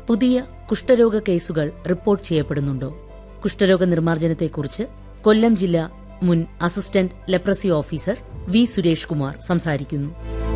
പുതിയ കുഷ്ഠരോഗ കേസുകൾ റിപ്പോർട്ട് ചെയ്യപ്പെടുന്നുണ്ടോ കുഷ്ഠരോഗ നിർമ്മാർജ്ജനത്തെക്കുറിച്ച് കൊല്ലം ജില്ലാ മുൻ assistant leprosy officer V Suresh Kumar സംസാരിക്കുന്നു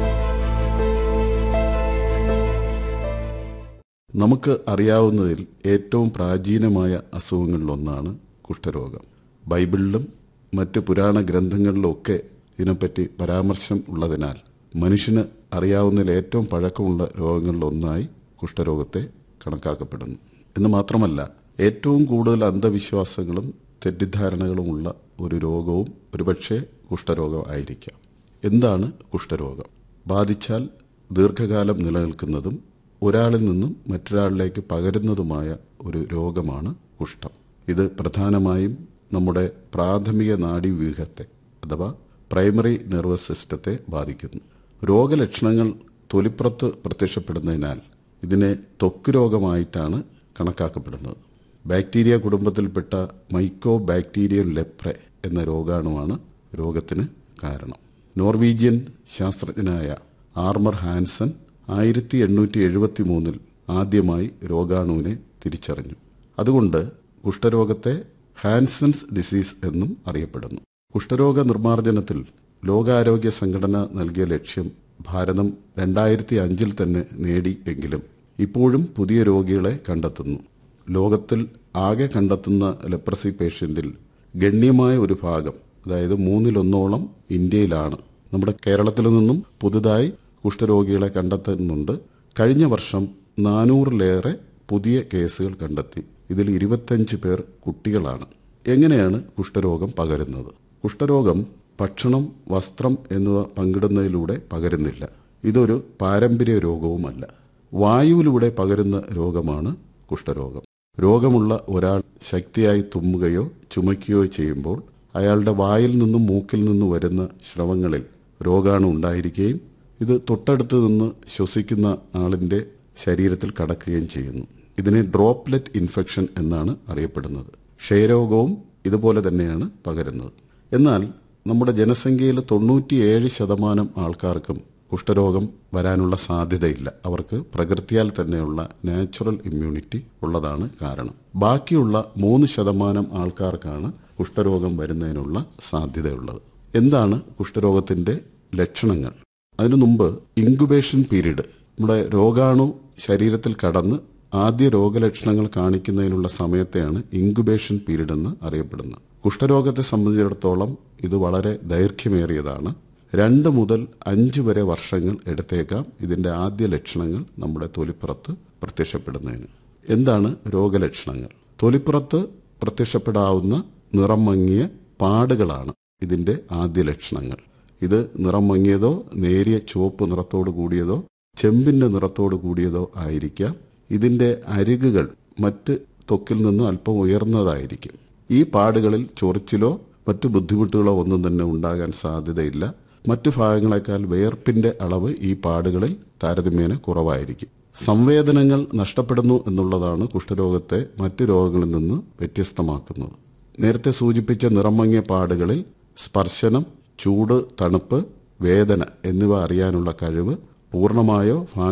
നമുക്ക് അറിയാവുന്നതിൽ ഏറ്റവും പ്രാചീനമായ അസുഖങ്ങളിലൊന്നാണ് കുഷ്ഠരോഗം ബൈബിളിലും മറ്റ് പുരാണ ഗ്രന്ഥങ്ങളിലുമൊക്കെ ഇതിനെപ്പറ്റി പരാമർശം ഉള്ളതിനാൽ മനുഷ്യന് അറിയാവുന്നതിൽ ഏറ്റവും പഴക്കമുള്ള രോഗങ്ങളിലൊന്നായി കുഷ്ഠരോഗത്തെ കണക്കാക്കപ്പെടുന്നു എന്ന് മാത്രമല്ല ഏറ്റവും കൂടുതൽ അന്ധവിശ്വാസങ്ങളും തെറ്റിദ്ധാരണകളുമുള്ള ഒരു രോഗവും ഒരുപക്ഷെ കുഷ്ഠരോഗം ആയിരിക്കാം എന്താണ് കുഷ്ഠരോഗം ബാധിച്ചാൽ ദീർഘകാലം നിലനിൽക്കുന്നതും ഒരാളിൽ നിന്നും മറ്റൊരാളിലേക്ക് പകരുന്നതുമായ ഒരു രോഗമാണ് കുഷ്ഠം ഇത് പ്രധാനമായും നമ്മുടെ പ്രാഥമിക നാഡീവ്യൂഹത്തെ അഥവാ പ്രൈമറി നെർവസ് സിസ്റ്റത്തെ ബാധിക്കുന്നു രോഗലക്ഷണങ്ങൾ തൊലിപ്പുറത്ത് പ്രത്യക്ഷപ്പെടുന്നതിനാൽ ഇതിനെ ത്വക്ക് രോഗമായിട്ടാണ് കണക്കാക്കപ്പെടുന്നത് ബാക്ടീരിയ കുടുംബത്തിൽപ്പെട്ട മൈക്കോ ബാക്ടീരിയൻ ലെപ്രെ എന്ന രോഗാണുവാണ് രോഗത്തിന് കാരണം നോർവീജിയൻ ശാസ്ത്രജ്ഞനായ ആർമർ ഹാൻസൺ ആയിരത്തി എണ്ണൂറ്റി എഴുപത്തി മൂന്നിൽ ആദ്യമായി രോഗാണുവിനെ തിരിച്ചറിഞ്ഞു അതുകൊണ്ട് കുഷ്ഠരോഗത്തെ ഹാൻസൺസ് ഡിസീസ് എന്നും അറിയപ്പെടുന്നു കുഷ്ഠരോഗ നിർമ്മാർജ്ജനത്തിൽ ലോകാരോഗ്യ സംഘടന നൽകിയ ലക്ഷ്യം ഭാരതം രണ്ടായിരത്തി അഞ്ചിൽ തന്നെ നേടി എങ്കിലും ഇപ്പോഴും പുതിയ രോഗികളെ കണ്ടെത്തുന്നു ലോകത്തിൽ ആകെ കണ്ടെത്തുന്ന ലെപ്രസി പേഷ്യന്റിൽ ഗണ്യമായ ഒരു ഭാഗം അതായത് മൂന്നിലൊന്നോളം ഇന്ത്യയിലാണ് നമ്മുടെ കേരളത്തിൽ നിന്നും പുതുതായി കുഷ്ഠരോഗികളെ കണ്ടെത്തുന്നുണ്ട് കഴിഞ്ഞ വർഷം നാനൂറിലേറെ പുതിയ കേസുകൾ കണ്ടെത്തി ഇതിൽ ഇരുപത്തഞ്ച് പേർ കുട്ടികളാണ് എങ്ങനെയാണ് കുഷ്ഠരോഗം പകരുന്നത് കുഷ്ഠരോഗം ഭക്ഷണം വസ്ത്രം എന്നിവ പങ്കിടുന്നതിലൂടെ പകരുന്നില്ല ഇതൊരു പാരമ്പര്യ രോഗവുമല്ല വായുവിലൂടെ പകരുന്ന രോഗമാണ് കുഷ്ഠരോഗം രോഗമുള്ള ഒരാൾ ശക്തിയായി തുമ്മുകയോ ചുമയ്ക്കുകയോ ചെയ്യുമ്പോൾ അയാളുടെ വായിൽ നിന്നും മൂക്കിൽ നിന്നും വരുന്ന ശ്രവങ്ങളിൽ രോഗാണു ഉണ്ടായിരിക്കുകയും ഇത് തൊട്ടടുത്ത് നിന്ന് ശ്വസിക്കുന്ന ആളിന്റെ ശരീരത്തിൽ കടക്കുകയും ചെയ്യുന്നു ഇതിനെ ഡ്രോപ്ലെറ്റ് ഇൻഫെക്ഷൻ എന്നാണ് അറിയപ്പെടുന്നത് ക്ഷയരോഗവും ഇതുപോലെ തന്നെയാണ് പകരുന്നത് എന്നാൽ നമ്മുടെ ജനസംഖ്യയിൽ തൊണ്ണൂറ്റിയേഴ് ശതമാനം ആൾക്കാർക്കും കുഷ്ഠരോഗം വരാനുള്ള സാധ്യതയില്ല അവർക്ക് പ്രകൃതിയാൽ തന്നെയുള്ള നാച്ചുറൽ ഇമ്മ്യൂണിറ്റി ഉള്ളതാണ് കാരണം ബാക്കിയുള്ള മൂന്ന് ശതമാനം ആൾക്കാർക്കാണ് കുഷ്ഠരോഗം വരുന്നതിനുള്ള സാധ്യതയുള്ളത് എന്താണ് കുഷ്ഠരോഗത്തിന്റെ ലക്ഷണങ്ങൾ അതിനു മുമ്പ് ഇൻക്യുബേഷൻ പീരീഡ് നമ്മുടെ രോഗാണു ശരീരത്തിൽ കടന്ന് ആദ്യ രോഗലക്ഷണങ്ങൾ കാണിക്കുന്നതിനുള്ള സമയത്തെയാണ് ഇൻക്യുബേഷൻ പീരീഡ് എന്ന് അറിയപ്പെടുന്നത് കുഷ്ഠരോഗത്തെ സംബന്ധിച്ചിടത്തോളം ഇത് വളരെ ദൈർഘ്യമേറിയതാണ് രണ്ട് മുതൽ അഞ്ച് വരെ വർഷങ്ങൾ എടുത്തേക്കാം ഇതിന്റെ ആദ്യ ലക്ഷണങ്ങൾ നമ്മുടെ തൊലിപ്പുറത്ത് പ്രത്യക്ഷപ്പെടുന്നതിന് എന്താണ് രോഗലക്ഷണങ്ങൾ തൊലിപ്പുറത്ത് പ്രത്യക്ഷപ്പെടാവുന്ന നിറം മങ്ങിയ പാടുകളാണ് ഇതിന്റെ ആദ്യ ലക്ഷണങ്ങൾ ഇത് നിറം മങ്ങിയതോ നേരിയ ചുവപ്പ് നിറത്തോട് കൂടിയതോ ചെമ്പിന്റെ നിറത്തോട് കൂടിയതോ ആയിരിക്കാം ഇതിന്റെ അരികുകൾ മറ്റ് ത്വക്കിൽ നിന്നും അല്പം ഉയർന്നതായിരിക്കും ഈ പാടുകളിൽ ചൊറിച്ചിലോ മറ്റു ബുദ്ധിമുട്ടുകളോ ഒന്നും തന്നെ ഉണ്ടാകാൻ സാധ്യതയില്ല മറ്റു ഭാഗങ്ങളെക്കാൾ വേർപ്പിന്റെ അളവ് ഈ പാടുകളിൽ താരതമ്യേന കുറവായിരിക്കും സംവേദനങ്ങൾ നഷ്ടപ്പെടുന്നു എന്നുള്ളതാണ് കുഷ്ഠരോഗത്തെ മറ്റു രോഗങ്ങളിൽ നിന്ന് വ്യത്യസ്തമാക്കുന്നത് നേരത്തെ സൂചിപ്പിച്ച നിറമങ്ങിയ പാടുകളിൽ സ്പർശനം ചൂട് തണുപ്പ് വേദന എന്നിവ അറിയാനുള്ള കഴിവ് പൂർണ്ണമായോ